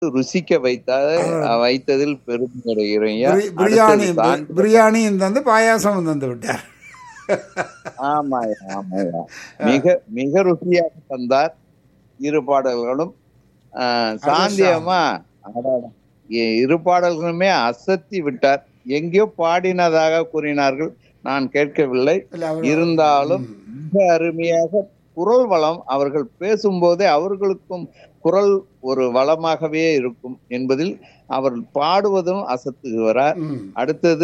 ருசிக்க வைத்த வைத்ததில் பெருமை அடைகிறேன் ஐயா. பிரி- பிரியாணி அடுத்தது சாந்தி- பிரியாணியும் தந்து பாயாசமும் தந்து விட்டார் ஆமாய்யா, ஆமாய்யா. மிக மிக ருசியாக தந்தார் இரு பாடல்களும் ஆஹ், சாந்தியம்மா அடாடா. இ- இரு பாடல்களுமே அசத்தி விட்டார் எங்கேயோ பாடினதாக கூறினார்கள் நான் கேட்கவில்லை இல்ல, அவர் இருந்தாலும் மிக அருமையாக குரல் வளம் அவர்கள் பேசும்போதே அவர்களுக்கும் குரல் ஒரு வளமாகவே இருக்கும் என்பதில் அவர் பாடுவதும் அசத்துகிறார் ம். அடுத்தது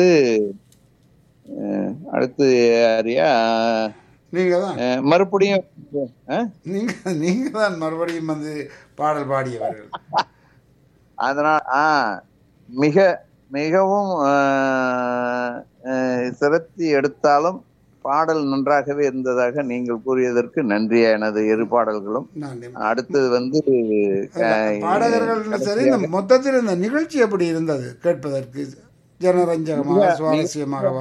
அஹ், அடுத்து யாரியா நீங்க தான் அஹ், மறுபடியும் அஹ், நீங்க நீங்க தான் மறுபடியும் வந்து பாடல் பாடியவர்கள் அதனால் ஆ மிக மிகவும் அஹ், அஹ், சிரத்தி எடுத்தாலும் பாடல் நன்றாகவே இருந்ததாக நீங்கள் கூறியதற்கு நன்றி எனது இரு பாடல்களும் நன்றி அடுத்தது வந்து அஹ், பாடகர்கள் சரி இந்த மொத்தத்தில் இந்த நிகழ்ச்சி எப்படி இருந்தது கேட்பதற்கு ஜனரஞ்சகமாக சுவாரஸ்யமாகவா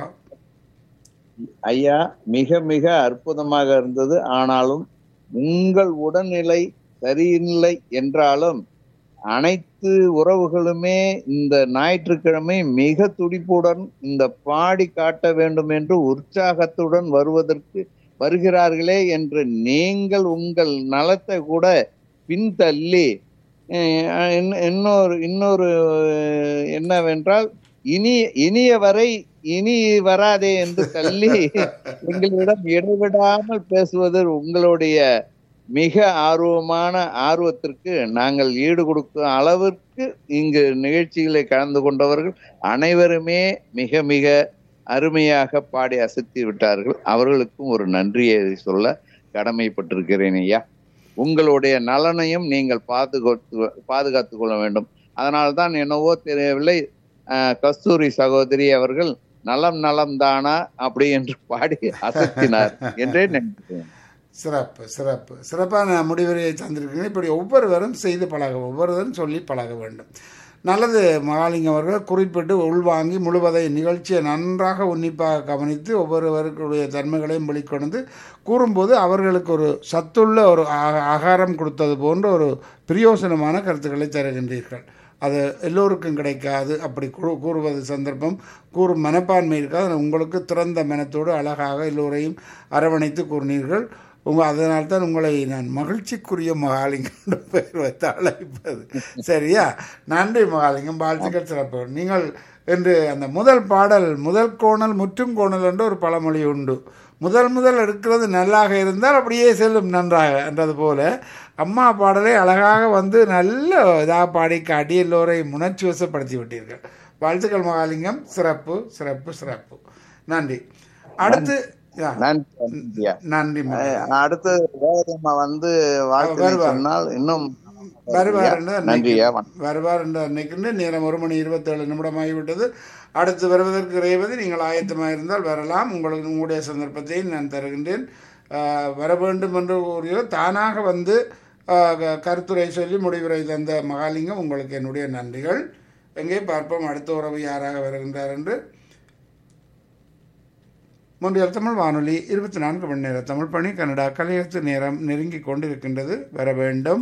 ஐயா மிக மிக அற்புதமாக இருந்தது ஆனாலும் உங்கள் உடல்நிலை சரியில்லை என்றாலும் அனைத்து உறவுகளுமே இந்த ஞாயிற்றுக்கிழமை மிக துடிப்புடன் இந்த பாடி காட்ட வேண்டும் என்று உற்சாகத்துடன் வருவதற்கு வருகிறார்களே என்று நீங்கள் உங்கள் நலத்தை கூட பின்தள்ளி அஹ், இன்ன- இன்னொரு இன்னொரு அஹ், என்னவென்றால் இனி இனிய வரை இனி வராதே என்று தள்ளி எங்களிடம் இடைவிடாமல் பேசுவது உங்களுடைய மிக ஆர்வமான ஆர்வத்திற்கு நாங்கள் ஈடு கொடுக்கும் அளவிற்கு இங்கு நிகழ்ச்சிகளை கலந்து கொண்டவர்கள் அனைவருமே மிக மிக அருமையாக பாடி அசத்தி விட்டார்கள் அவர்களுக்கும் ஒரு நன்றியை சொல்ல கடமைப்பட்டிருக்கிறேன் ஐயா உங்களுடைய நலனையும் நீங்கள் பாதுகாத்து பாதுகாத்துக் கொள்ள வேண்டும் அதனால்தான் என்னவோ தெரியவில்லை அஹ், கஸ்தூரி சகோதரி அவர்கள் நலம் நலம் தானா அப்படி என்று பாடி அசத்தினார் என்றே நினைக்கிறேன் சிறப்பு சிறப்பு சிறப்பான முடிவுரையை தந்திருக்கீங்க இப்படி ஒவ்வொருவரும் செய்து பழக ஒவ்வொருவரும் சொல்லி பழக வேண்டும் நல்லது மகாலிங்கம் அவர்கள் குறிப்பிட்டு உள்வாங்கி முழுவதை நிகழ்ச்சியை நன்றாக உன்னிப்பாக கவனித்து ஒவ்வொருவருடைய தன்மைகளையும் வெளிக்கொண்டு கூறும்போது அவர்களுக்கு ஒரு சத்துள்ள ஒரு ஆ- ஆகாரம் கொடுத்தது போன்ற ஒரு பிரயோசனமான கருத்துக்களை தருகின்றீர்கள் அது எல்லோருக்கும் கிடைக்காது அப்படி கூ- கூறுவது சந்தர்ப்பம் கூறும் மனப்பான்மை இருக்காது ஆனால் உங்களுக்கு திறந்த மனத்தோடு அழகாக எல்லோரையும் அரவணைத்து கூறினீர்கள் உங்க அதனால் தான் உங்களை நான் மகிழ்ச்சிக்குரிய மகாலிங்கம் என்று பெயர் வைத்து அழைப்பது சரியா நன்றி மகாலிங்கம் வாழ்த்துக்கள் சிறப்பு நீங்கள் என்று அந்த முதல் பாடல் முதல் கோணல் முற்றும் கோணல் என்று ஒரு பழமொழி உண்டு முதல் முதல் எடுக்கிறது நல்லாக இருந்தால் அப்படியே செல்லும் நன்றாக என்றது போல அம்மா பாடலை அழகாக வந்து நல்ல இதாக பாடி காட்டி எல்லோரையும் உணர்ச்சி வசப்படுத்தி விட்டீர்கள் வாழ்த்துக்கள் மகாலிங்கம் சிறப்பு சிறப்பு சிறப்பு நன்றி அடுத்து யா, நன்றி நன்றியா. நன்றி மகாலிங்கம். அஹ், அடுத்து வேதம்மா வந்து வாழ்த்து வருவார். சொன்னால் இன்னும் வருவார் என்று நன்றியா நினைக்கின்றேன். வருவார் என்று நினைக்கின்றேன் நேரம் ஒரு மணி இருபத்தேழு நிமிடம் ஆகிவிட்டது அடுத்து வருவதற்கு ரேவதி நீங்கள் ஆயத்தமாக இருந்தால் வரலாம் உங்களுக்கு உங்களுடைய சந்தர்ப்பத்தை நான் தருகின்றேன் ஆஹ், வர வேண்டும் என்று கூறியோ தானாக வந்து ஆஹ், க- கருத்துரை சொல்லி முடிவுரை தந்த மகாலிங்கம் உங்களுக்கு என்னுடைய நன்றிகள் எங்கே பார்ப்போம் அடுத்த உறவு யாராக வருகின்றார் என்று முன்றைய தமிழ் வானொலி இருபத்தி நான்கு மணி நேர தமிழ் பணி கனடா கலையத்து நேரம் நெருங்கி கொண்டிருக்கின்றது வர வேண்டும்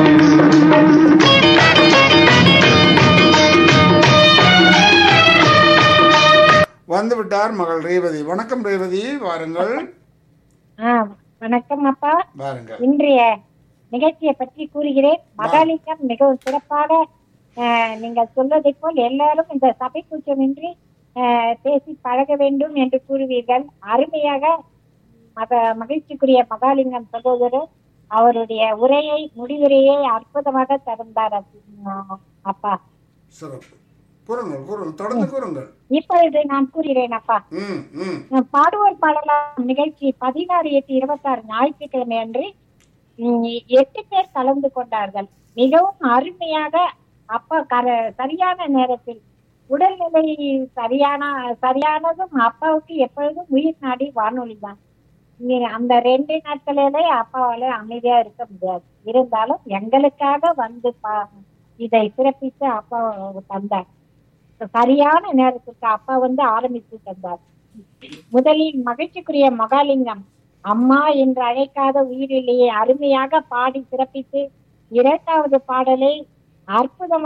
வந்து விட்டார் மகள் ரேவதி வணக்கம் ரேவதி வாருங்கள் ஆ, வணக்கம் அப்பா வாருங்கள் இன்றைய நிகழ்ச்சியை பற்றி கூறுகிறேன் மகாலிங்கம் மிகவும் சிறப்பாக ஆ, நீங்கள் சொல்வதை போல் எல்லாரும் இந்த சபை கூச்சமின்றி ஆ, பேசி பழக வேண்டும் என்று கூறுவீர்கள் அருமையாக மக மகிழ்ச்சிக்குரிய மகாலிங்கம் சகோதரர் அவருடைய உரையை முடிவுரையை அற்புதமாக தந்தார் அப்ப- அப்பா சிறப்பு கூறுங்கள் கூறுங்கள் தொடர்ந்து கூறுங்கள் இப்பொழுது நான் கூறுகிறேன் அப்பா ம் ம் பாடுவோர் பாடலாம் நிகழ்ச்சி பதினாறு எட்டு இருபத்தாறு ஞாயிற்றுக்கிழமை அன்று ம், எட்டு பேர் கலந்து கொண்டார்கள் மிகவும் அருமையாக அப்பா கர சரியான நேரத்தில் உடல்நிலை சரியான சரியானதும் அப்பாவுக்கு எப்பொழுதும் உயிர் நாடி வானொலி தான் இங்க அந்த ரெண்டு நாட்களிலே அப்பாவால அமைதியா இருக்க முடியாது இருந்தாலும் எங்களுக்காக வந்து பா- இதை சிறப்பித்து அப்பா தந்தார் சரியான நேரத்துக்கு அப்பா வந்து ஆரம்பித்து தந்தார் முதலில் மகிழ்ச்சிக்குரிய மகாலிங்கம் அம்மா என்று அழைக்காத உயிரிலேயே அருமையாக பாடி சிறப்பித்து இரண்டாவது பாடலை அற்புதமான